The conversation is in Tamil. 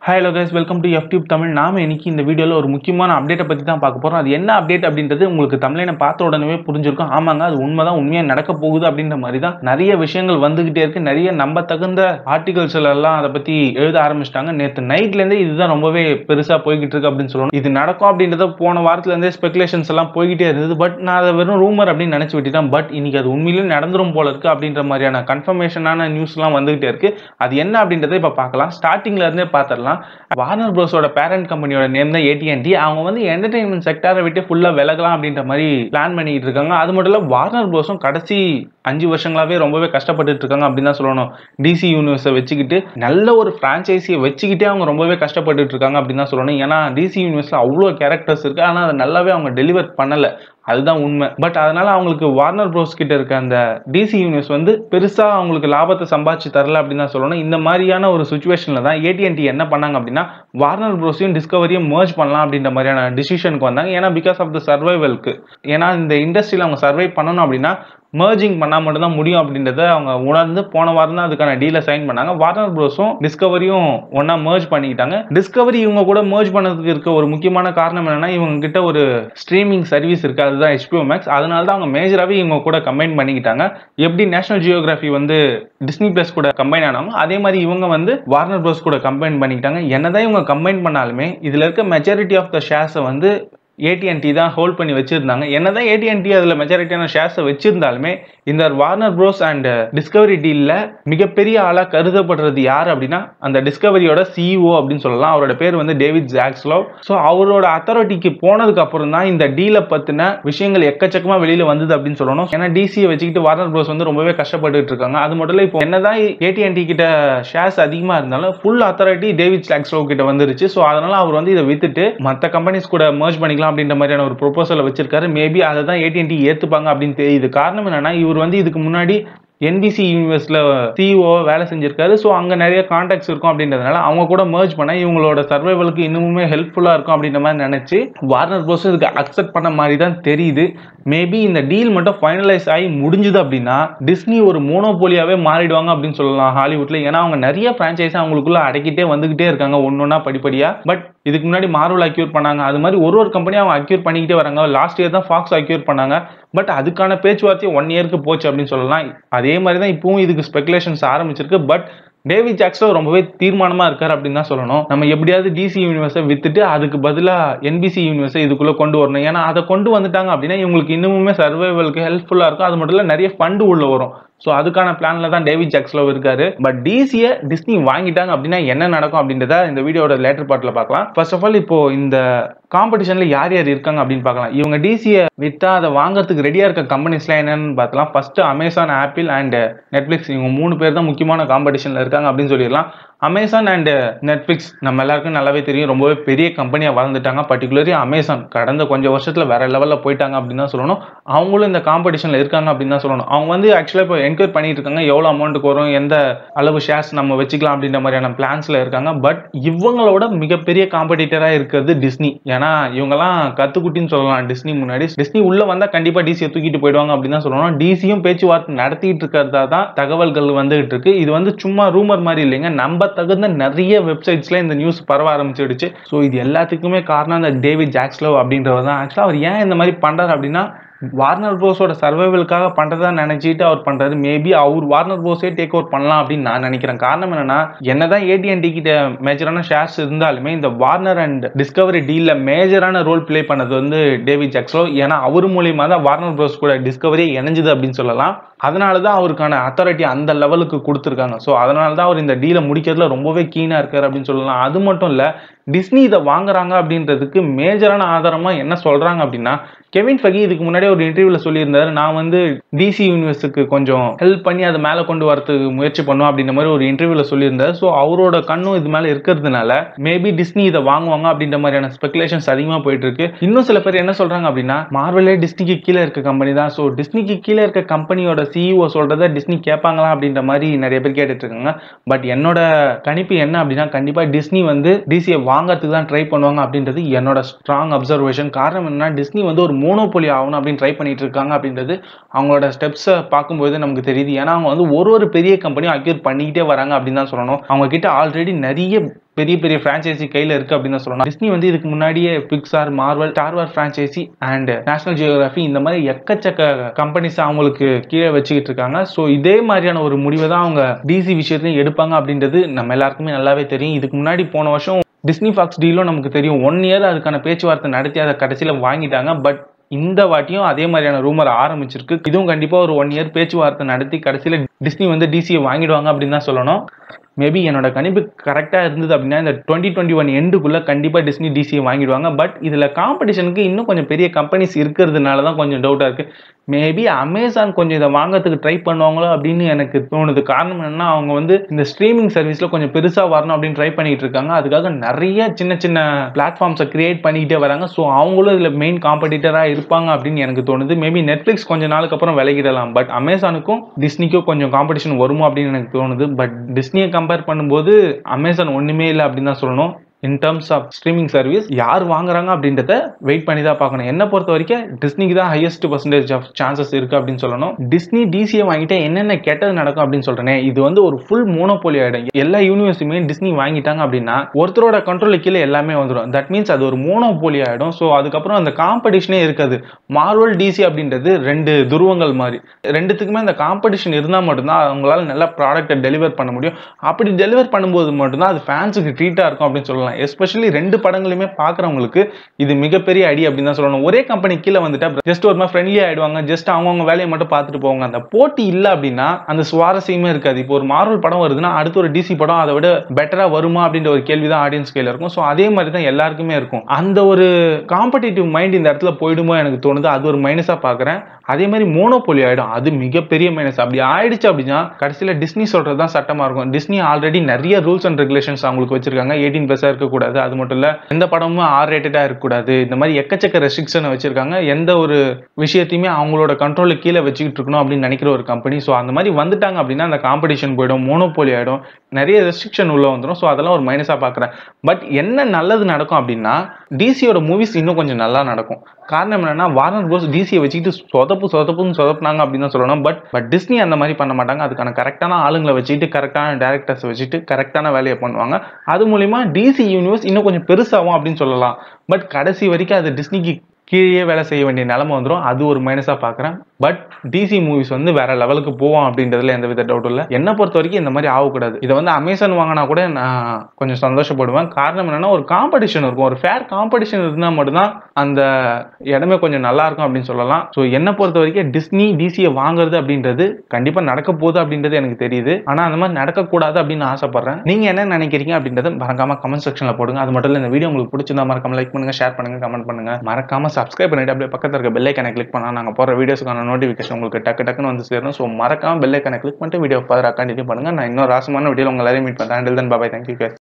hello guys welcome to FTube Tamil நாம இன்னைக்கு இந்த வீடியோவில் ஒரு முக்கியமான அப்டேட்டை பற்றி தான் பார்க்க போகிறோம் அது என்ன அப்டேட் அப்படின்றது உங்களுக்கு தமிழனை பார்த்த உடனே புரிஞ்சிருக்கும் ஆமாங்க அது உண்மைதான் உண்மையாக நடக்க போகுது அப்படின்ற மாதிரி தான் நிறைய விஷயங்கள் வந்துகிட்டே இருக்கு நிறைய நம்ப தகுந்த ஆர்டிகல்ஸ் எல்லாம் அதை பற்றி எழுத ஆரம்பிச்சிட்டாங்க நேற்று நைட்லேருந்தே இதுதான் ரொம்பவே பெருசாக போய்கிட்டு இருக்கு அப்படின்னு சொல்லணும் இது நடக்கும் அப்படின்றத போன வாரத்துலேருந்தே ஸ்பெகுலேஷன்ஸ் எல்லாம் போய்கிட்டே இருந்தது பட் நான் அதை வெறும் ரூமர் அப்படின்னு நினச்சி விட்டுட்டேன் பட் இன்னைக்கு அது உண்மையிலேயே நடந்துரும் போல இருக்கு அப்படின்ற மாதிரியான கன்ஃபர்மேஷனான நியூஸ்லாம் வந்துகிட்டே இருக்கு அது என்ன அப்படின்றத இப்போ பார்க்கலாம் ஸ்டார்டிங்ல இருந்தே பார்த்துடலாம் வார்னர் ப்ரோஸோட பேரண்ட் கம்பெனியோட நேம் தான் ஏடிஎன்டி அவங்க வந்து என்டர்டைன்மெண்ட் செக்டாரை விட்டு ஃபுல்லாக விலகலாம் அப்படின்ற மாதிரி பிளான் பண்ணிட்டு இருக்காங்க அது மட்டும் இல்லை வார்னர் ப்ரோஸும் கடைசி அஞ்சு வருஷங்களாவே ரொம்பவே கஷ்டப்பட்டுட்டு இருக்காங்க அப்படின்னு தான் சொல்லணும் டிசி யூனிவர்ஸை வச்சுக்கிட்டு நல்ல ஒரு ஃப்ரான்ச்சைஸியை வச்சுக்கிட்டே அவங்க ரொம்பவே கஷ்டப்பட்டுட்டு இருக்காங்க அப்படின்னு தான் சொல்லணும் ஏன்னா டிசி யூனிவர்ஸில் அவ்வளோ கேரக்டர்ஸ் இருக்கு ஆனால் அதை நல்லாவே அவங்க டெலிவர் பண்ணலை அதுதான் உண்மை பட் அதனால அவங்களுக்கு வார்னர் ப்ரோஸ் கிட்ட இருக்க அந்த டிசி யூனிவர்ஸ் வந்து பெருசா அவங்களுக்கு லாபத்தை சம்பாதிச்சு தரல அப்படின்னு தான் சொல்லணும் இந்த மாதிரியான ஒரு சுச்சுவேஷன்ல தான் ஏடிஎன்டி என்ன பண்ணாங்க அப்படின்னா வார்னர் ப்ரோஸையும் டிஸ்கவரியும் மர்ஜ் பண்ணலாம் அப்படின்ற மாதிரியான டிசிஷனுக்கு வந்தாங்க ஏன்னா பிகாஸ் ஆஃப் த சர்வைவல்க்கு ஏன்னா இந்த இண்டஸ்ட்ரியில் அவங்க சர்வை பண்ணணும் அப்படின்னா மர்ஜிங் பண்ணால் மட்டும்தான் முடியும் அப்படின்றத அவங்க உணர்ந்து போன வாரம் தான் அதுக்கான டீலை சைன் பண்ணாங்க வார்னர் ப்ரோஸும் டிஸ்கவரியும் ஒன்றா மர்ஜ் பண்ணிக்கிட்டாங்க டிஸ்கவரி இவங்க கூட மர்ஜ் பண்ணதுக்கு இருக்க ஒரு முக்கியமான காரணம் என்னன்னா இவங்க கிட்ட ஒரு ஸ்ட்ரீமிங் சர்வீஸ் இருக்கு அதுதான் ஹெச்பிஓ மேக்ஸ் அதனால தான் அவங்க மேஜராகவே இவங்க கூட கம்பைன் பண்ணிக்கிட்டாங்க எப்படி நேஷனல் ஜியோகிராஃபி வந்து டிஸ்னி பிளஸ் கூட கம்பைன் ஆனாங்க அதே மாதிரி இவங்க வந்து வார்னர் ப்ரோஸ் கூட கம்பைன் பண்ணிக்கிட்டாங்க என்னதான் இவங்க கம்பைன் பண்ணாலுமே இதுல இருக்க மெஜாரிட்டி ஆஃப் த ஷேர்ஸை வந்து ஏடிஎன்டி தான் ஹோல்ட் பண்ணி வச்சிருந்தாங்க என்னதான் ஏடிஎன்டி அதில் மெஜாரிட்டியான ஷேர்ஸை வச்சிருந்தாலுமே இந்த வார்னர் ப்ரோஸ் அண்ட் டிஸ்கவரி டீலில் மிகப்பெரிய ஆளாக கருதப்படுறது யார் அப்படின்னா அந்த டிஸ்கவரியோட சிஇஓ அப்படின்னு சொல்லலாம் அவரோட பேர் வந்து டேவிட் ஜாக்ஸ்லோ ஸோ அவரோட அத்தாரிட்டிக்கு போனதுக்கு அப்புறம் தான் இந்த டீலை பற்றின விஷயங்கள் எக்கச்சக்கமாக வெளியில் வந்தது அப்படின்னு சொல்லணும் ஏன்னா டிசியை வச்சுக்கிட்டு வார்னர் ப்ரோஸ் வந்து ரொம்பவே கஷ்டப்பட்டு இருக்காங்க அது மட்டும் இல்லை இப்போ என்னதான் ஏடிஎன்டி கிட்ட ஷேர்ஸ் அதிகமாக இருந்தாலும் ஃபுல் அத்தாரிட்டி டேவிட் ஜாக்ஸ்லோ கிட்ட வந்துருச்சு ஸோ அதனால அவர் வந்து இதை வித்துட்டு மற்ற கம்பெனிஸ் கூட மர்ஜ் பண்ணிக்கலாம் அப்படின்ற மாதிரியான ஒரு ப்ரொபோசலை வச்சிருக்காரு மேபி அதை தான் ஏடிஎன்டி ஏற்றுப்பாங்க அப்படின்னு தெரியுது காரணம் என்னன்னா இவர் வந்து இதுக்கு முன்னாடி என்பிசி யூனிவர்ஸில் சிஇஓ வேலை செஞ்சிருக்காரு ஸோ அங்கே நிறைய கான்டாக்ட்ஸ் இருக்கும் அப்படின்றதுனால அவங்க கூட மர்ஜ் பண்ண இவங்களோட சர்வைவலுக்கு இன்னுமே ஹெல்ப்ஃபுல்லாக இருக்கும் அப்படின்ற மாதிரி நினச்சி வார்னர் ப்ரோஸ் இதுக்கு அக்செப்ட் பண்ண மாதிரி தான் தெரியுது மேபி இந்த டீல் மட்டும் ஃபைனலைஸ் ஆகி முடிஞ்சுது அப்படின்னா டிஸ்னி ஒரு மோனோபோலியாவே மாறிடுவாங்க அப்படின்னு சொல்லலாம் ஹாலிவுட்ல ஏன்னா அவங்க நிறைய ஃப்ரான்ச்சைஸ் அவங்களுக்குள்ள அடக்கிட்டே வந்துகிட்டே இருக்காங்க ஒன்னொன்னா படிப்படியா பட் இதுக்கு முன்னாடி மார்வல் அக்யூர் பண்ணாங்க அது மாதிரி ஒரு ஒரு கம்பெனியும் அவங்க அக்யூர் பண்ணிக்கிட்டே வராங்க லாஸ்ட் இயர் தான் ஃபாக்ஸ் அக்யூர் பண்ணாங்க பட் அதுக்கான பேச்சுவார்த்தை ஒன் இயருக்கு போச்சு அப்படின்னு சொல்லலாம் அதே மாதிரி தான் இப்பவும் இதுக்கு ஸ்பெகுலேஷன்ஸ் ஆரம்பிச்சிருக்கு பட் டேவிட் ஜாக்ஸோ ரொம்பவே தீர்மானமா இருக்காரு அப்படின்னு தான் சொல்லணும் நம்ம எப்படியாவது டிசி யூனிவர்ஸை வித்துட்டு அதுக்கு பதிலாக என்பிசி யூனிவர்ஸை இதுக்குள்ள கொண்டு வரணும் ஏன்னா அதை கொண்டு வந்துட்டாங்க அப்படின்னா இவங்களுக்கு இன்னுமே சர்வைவலுக்கு ஹெல்ப்ஃபுல்லா இருக்கும் அது மட்டும் இல்லை நிறைய ஃபண்டு உள்ள வரும் ஸோ அதுக்கான பிளான்ல தான் டேவிட் ஜாக்ஸ்லோ இருக்காரு பட் டிசியை டிஸ்னி வாங்கிட்டாங்க அப்படின்னா என்ன நடக்கும் அப்படின்றத இந்த வீடியோட லேட்டர் பார்ட்டில் பார்க்கலாம் ஃபர்ஸ்ட் ஆஃப் ஆல் இப்போ இந்த காம்படிஷன்ல யார் யார் இருக்காங்க அப்படின்னு பார்க்கலாம் இவங்க டிசியை வித்தா அதை வாங்குறதுக்கு ரெடியா இருக்க கம்பெனிஸ்லாம் என்னன்னு பார்க்கலாம் first Amazon Apple and Netflix இவங்க மூணு பேர் தான் முக்கியமான காம்படிஷன்ல இருக்காங்க அப்படின்னு சொல்லிடலாம் அமேசான் அண்ட் நெட்ஃபிளிக்ஸ் நம்ம எல்லாருக்கும் நல்லாவே தெரியும் ரொம்பவே பெரிய கம்பெனியாக வளர்ந்துட்டாங்க பர்டிகுலரி அமேசான் கடந்த கொஞ்சம் வருஷத்துல வேற லெவலில் போயிட்டாங்க அப்படின்னு தான் சொல்லணும் அவங்களும் இந்த காம்படிஷனில் இருக்காங்க அப்படின்னு தான் சொல்லணும் அவங்க வந்து ஆக்சுவலாக இப்போ என்கொயர் பண்ணிட்டு இருக்காங்க எவ்வளோ அமௌண்ட்டுக்கு வரும் எந்த அளவு ஷேர்ஸ் நம்ம வச்சுக்கலாம் அப்படின்ற மாதிரியான பிளான்ஸ்ல இருக்காங்க பட் இவங்களோட மிகப்பெரிய காம்படிட்டராக இருக்கிறது டிஸ்னி ஏன்னா இவங்கெல்லாம் கத்துக்குட்டின்னு சொல்லலாம் டிஸ்னி முன்னாடி டிஸ்னி உள்ள வந்தால் கண்டிப்பாக டிசியை தூக்கிட்டு போயிடுவாங்க அப்படின்னு தான் சொல்லணும் டிசியும் பேச்சுவார்த்தை நடத்திட்டு இருக்கிறதா தான் தகவல்கள் வந்துகிட்டு இருக்கு இது வந்து சும்மா ரூமர் மாதிரி இல்லைங்க நம்ம தகுந்த நிறைய வெப்சைட்ஸ்ல இந்த நியூஸ் பரவ ஆரம்பிச்சிடுச்சு ஸோ இது எல்லாத்துக்குமே காரணம் அந்த டேவிட் ஜாக்ஸ்லோ அப்படின்றவர் தான் ஆக்சுவலாக அவர் ஏன் இந்த மாதிரி பண்றாரு அப்படின்னா வார்னர் ப்ரோஸோட சர்வைவலுக்காக பண்றதா நினைச்சிட்டு அவர் பண்றாரு மேபி அவர் வார்னர் ப்ரோஸே டேக் ஓவர் பண்ணலாம் அப்படின்னு நான் நினைக்கிறேன் காரணம் என்னன்னா என்னதான் ஏடிஎன்டி கிட்ட மேஜரான ஷேர்ஸ் இருந்தாலுமே இந்த வார்னர் அண்ட் டிஸ்கவரி டீல்ல மேஜரான ரோல் பிளே பண்ணது வந்து டேவிட் ஜாக்ஸ்லோ ஏன்னா அவர் மூலியமா தான் வார்னர் ப்ரோஸ் கூட டிஸ்கவரி இணைஞ்சது அப்படின்னு சொல்லலாம் அதனால தான் அவருக்கான அத்தாரிட்டி அந்த லெவலுக்கு கொடுத்துருக்காங்க ஸோ அதனால தான் அவர் இந்த டீலை முடிக்கிறதுல ரொம்பவே கீனாக இருக்கார் அப்படின்னு சொல்லலாம் அது மட்டும் இல்லை டிஸ்னி இதை வாங்குறாங்க அப்படின்றதுக்கு மேஜரான ஆதாரமாக என்ன சொல்கிறாங்க அப்படின்னா கெவின் ஃபகி இதுக்கு முன்னாடியே ஒரு இன்டர்வியூவில் சொல்லியிருந்தாரு நான் வந்து டிசி யூனிவர்ஸுக்கு கொஞ்சம் ஹெல்ப் பண்ணி அதை மேலே கொண்டு வரதுக்கு முயற்சி பண்ணுவோம் அப்படின்ற மாதிரி ஒரு இன்டர்வியூவில் சொல்லியிருந்தார் ஸோ அவரோட கண்ணும் இது மேலே இருக்கிறதுனால மேபி டிஸ்னி இதை வாங்குவாங்க அப்படின்ற மாதிரியான ஸ்பெகுலேஷன்ஸ் அதிகமாக போயிட்டு இருக்கு இன்னும் சில பேர் என்ன சொல்றாங்க அப்படின்னா மார்வலே டிஸ்னிக்கு கீழே இருக்க கம்பெனி தான் ஸோ டிஸ்னிக்கு கீழே இருக்க கம்பெனியோட சிஇஓ சொல்றத டிஸ்னி கேட்பாங்களா அப்படின்ற மாதிரி நிறைய பேர் கேட்டுட்டு இருக்காங்க பட் என்னோட கணிப்பு என்ன அப்படின்னா கண்டிப்பா டிஸ்னி வந்து டிசியை வாங்குறதுக்கு தான் ட்ரை பண்ணுவாங்க அப்படின்றது என்னோட ஸ்ட்ராங் அப்சர்வேஷன் காரணம் என்னன்னா டிஸ்னி வந்து ஒரு மோனோபொலி ஆகணும் அப்படின்னு ட்ரை பண்ணிட்டு இருக்காங்க அப்படின்றது அவங்களோட ஸ்டெப்ஸை பார்க்கும்போது நமக்கு தெரியுது ஏன்னா அவங்க வந்து ஒரு ஒரு பெரிய கம்பெனியும் அக்யூர் பண்ணிக்கிட்டே வராங்க அப்படின்னு தான் சொல்லணும் அவங்க கிட்ட ஆல்ரெடி நிறைய பெரிய பெரிய ஃப்ரான்ச்சைசி கையில் இருக்குது அப்படின்னு தான் சொல்லணும் டிஸ்னி வந்து இதுக்கு முன்னாடியே Pixar Marvel Star War franchise and National Geography இந்த மாதிரி எக்கச்சக்க கம்பெனிஸ் அவங்களுக்கு கீழே வச்சுக்கிட்டு இருக்காங்க ஸோ இதே மாதிரியான ஒரு முடிவை தான் அவங்க டிசி விஷயத்தையும் எடுப்பாங்க அப்படின்றது நம்ம எல்லாருக்குமே நல்லாவே தெரியும் இதுக்கு முன்னாடி போன வருஷம் டிஸ்னி ஃபாக்ஸ் டீலும் நமக்கு தெரியும் ஒன் இயர் அதுக்கான பேச்சுவார்த்தை நடத்தி அதை கடைசியில் வாங்கிட்டாங்க பட் இந்த வாட்டியும் அதே மாதிரியான ரூமர் ஆரம்பிச்சிருக்கு இதுவும் கண்டிப்பாக ஒரு ஒன் இயர் பேச்சுவார்த்தை நடத்தி கடைசியில் டிஸ்னி வந்து டிசியை வாங்கிடுவாங்க அப்படின்னு தான் சொல்லணும் மேபி என்னோட கணிப்பு கரெக்டாக இருந்தது அப்படின்னா இந்த டுவெண்ட்டி டுவெண்ட்டி ஒன் எண்டுக்குள்ளே கண்டிப்பாக டிஸ்னி டிசியை வாங்கிடுவாங்க பட் இதில் காம்படிஷனுக்கு இன்னும் கொஞ்சம் பெரிய கம்பெனிஸ் இருக்கிறதுனால தான் கொஞ்சம் டவுட்டாக இருக்குது மேபி அமேசான் கொஞ்சம் இதை வாங்குறதுக்கு ட்ரை பண்ணுவாங்களோ அப்படின்னு எனக்கு தோணுது காரணம் என்னன்னா அவங்க வந்து இந்த ஸ்ட்ரீமிங் சர்வீஸில் கொஞ்சம் பெருசாக வரணும் அப்படின்னு ட்ரை பண்ணிட்டு இருக்காங்க அதுக்காக நிறைய சின்ன சின்ன பிளாட்ஃபார்ம்ஸை கிரியேட் பண்ணிக்கிட்டே வராங்க ஸோ அவங்களும் இதில் மெயின் காம்படிட்டராக இருப்பாங்க அப்படின்னு எனக்கு தோணுது மேபி நெட்ஃப்ளிக்ஸ் கொஞ்ச நாளுக்கு அப்புறம் விலகிடலாம் பட் அமேசானுக்கும் டிஸ்னிக்கும் கொஞ்சம் காம்படிஷன் வருமா அப்படின்னு எனக்கு தோணுது பட் டிஸ்னியை கம்பேர் பண்ணும்போது அமேசான் ஒன்றுமே இல்லை அப்படின்னு தான் சொல்லணும் in terms of streaming service யார் வாங்குறாங்க அப்படின்றத வெயிட் பண்ணி தான் பார்க்கணும் என்ன பொறுத்த வரைக்கும் டிஸ்னிக்கு தான் ஹையஸ்ட் பர்சன்டேஜ் ஆஃப் சான்சஸ் இருக்கு அப்படின்னு சொல்லணும் டிஸ்னி டிசியை வாங்கிட்டு என்னென்ன கெட்டது நடக்கும் அப்படின்னு சொல்றேனே இது வந்து ஒரு ஃபுல் மோனோபோலி ஆயிடும் எல்லா யூனிவர்ஸுமே டிஸ்னி வாங்கிட்டாங்க அப்படின்னா ஒருத்தரோட கண்ட்ரோல் கீழே எல்லாமே வந்துடும் தட் மீன்ஸ் அது ஒரு மோனோபோலி ஆயிடும் ஸோ அதுக்கப்புறம் அந்த காம்படிஷனே இருக்காது மார்வல் டிசி அப்படின்றது ரெண்டு துருவங்கள் மாதிரி ரெண்டுத்துக்குமே அந்த காம்படிஷன் இருந்தால் மட்டும்தான் அவங்களால நல்ல ப்ராடக்ட்டை டெலிவர் பண்ண முடியும் அப்படி டெலிவர் பண்ணும்போது மட்டும்தான் அது ஃபேன்ஸுக்கு ட்ரீட்டாக இருக்கும் அப்படின்னு சொல்லலாம் எஸ்பெஷலி ரெண்டு படங்களுமே பார்க்குறவங்களுக்கு இது மிகப்பெரிய ஐடி அப்படின்னு தான் சொல்லணும் ஒரே கம்பெனி கீழே வந்துட்டா ஜஸ்ட் ஒரு மாதிரி ஃப்ரெண்ட்லி ஆயிடுவாங்க ஜஸ்ட் அவங்கவுங்க வேலையை மட்டும் பார்த்துட்டு போவாங்க அந்த போட்டி இல்லை அப்படின்னா அந்த சுவாரஸ்யமே இருக்காது இப்போ ஒரு மார்வல் படம் வருதுன்னா அடுத்து ஒரு டிசி படம் அதை விட பெட்டராக வருமா அப்படின்ற ஒரு கேள்வி தான் ஆடியன்ஸ் கையில் இருக்கும் ஸோ அதே மாதிரி தான் எல்லாருக்குமே இருக்கும் அந்த ஒரு காம்படிட்டிவ் மைண்ட் இந்த இடத்துல போயிடுமோ எனக்கு தோணுது அது ஒரு மைனஸாக பார்க்குறேன் அதே மாதிரி மோனோபோலி ஆயிடும் அது மிகப்பெரிய மைனஸ் அப்படி ஆயிடுச்சு அப்படின்னா கடைசியில் டிஸ்னி சொல்றது தான் சட்டமா இருக்கும் டிஸ்னி ஆல்ரெடி நிறைய ரூல்ஸ் அண்ட் ரெகுலேஷன்ஸ் அவங்களுக்கு வச்சிருக்காங்க எயிட்டீன் பிளஸாக இருக்கக்கூடாது அது மட்டும் இல்ல எந்த படமும் ஆர் ரேட்டடா இருக்கக்கூடாது இந்த மாதிரி எக்கச்சக்க ரெஸ்ட்ரிக்ஷனை வச்சிருக்காங்க எந்த ஒரு விஷயத்தையுமே அவங்களோட கண்ட்ரோலுக்கு கீழே வச்சுக்கிட்டு இருக்கணும் அப்படின்னு நினைக்கிற ஒரு கம்பெனி ஸோ அந்த மாதிரி வந்துட்டாங்க அப்படின்னா அந்த காம்படிஷன் போயிடும் மோனோபோலி ஆயிடும் நிறைய ரெஸ்ட்ரிக்ஷன் உள்ள வந்துடும் ஸோ அதெல்லாம் ஒரு மைனஸாக பார்க்குறேன் பட் என்ன நல்லது நடக்கும் அப்படின்னா டிசியோட மூவிஸ் இன்னும் கொஞ்சம் நல்லா நடக்கும் காரணம் என்னன்னா வார்னர் ப்ரோஸ் டிசியை வச்சுக்கிட்டு சொதப்பு சொதப்புன்னு சொதப்புனாங்க அப்படின்னு தான் சொல்லணும் பட் பட் டிஸ்னி அந்த மாதிரி பண்ண மாட்டாங்க அதுக்கான கரெக்டான ஆளுங்களை வச்சுட்டு கரெக்டான டேரக்டர்ஸ் வச்சுட்டு கரெக்டான வேலையை பண்ணுவாங்க அது மூலிமா டிசி யூனிவர்ஸ் இன்னும் கொஞ்சம் பெருசாகும் அப்படின்னு சொல்லலாம் பட் கடைசி வரைக்கும் அது டிஸ்னிக்கு கீழே வேலை செய்ய வேண்டிய நிலைமை வந்துடும் அது ஒரு மைனஸாக பார்க்குறேன் பட் டிசி மூவிஸ் வந்து வேற லெவலுக்கு போவோம் அப்படின்றதுல எந்த வித டவுட்டும் இல்லை என்னை பொறுத்த வரைக்கும் இந்த மாதிரி ஆகக்கூடாது இதை வந்து அமேசான் வாங்கினா கூட நான் கொஞ்சம் சந்தோஷப்படுவேன் காரணம் என்னன்னா ஒரு காம்படிஷன் இருக்கும் ஒரு ஃபேர் காம்படிஷன் இருந்தால் மட்டும்தான் அந்த இடமே கொஞ்சம் நல்லா இருக்கும் அப்படின்னு சொல்லலாம் ஸோ என்னை பொறுத்த வரைக்கும் டிஸ்னி டிசியை வாங்குறது அப்படின்றது கண்டிப்பாக நடக்க போகுது அப்படின்றது எனக்கு தெரியுது ஆனால் அந்த மாதிரி நடக்கக்கூடாது அப்படின்னு நான் ஆசைப்படுறேன் நீங்கள் என்ன நினைக்கிறீங்க அப்படின்றத மறக்காம கமெண்ட் செக்ஷனில் போடுங்க அது மட்டும் இல்லை இந்த வீடியோ உங்களுக்கு பிடிச்சிருந்தா மறக்காம லைக் பண்ணுங்க ஷேர் பண்ணுங்க கமெண்ட் பண்ணுங்க மறக்காம சப்ஸ்கிரைப் பண்ணிட்டு அப்படியே பக்கத்தில் இருக்க பெல் ஐக்கனை கிளிக் பண்ணா நாங்கள் போகிற வீடியோஸ்க்கான நோட்டிஃபிகேஷன் உங்களுக்கு டக்கு டக்குன்னு வந்து சேரும் ஸோ மறக்காம பெல் ஐக்கனை கிளிக் பண்ணிட்டு வீடியோ ஃபர்தராக கண்டினியூ பண்ணுங்க நான் இன்னொரு ராசமான வீடியோ உங்களை எல்லாரையும் மீட் பண்ணுறேன் அண்டில் தன் பாபாய் தேங்க்யூ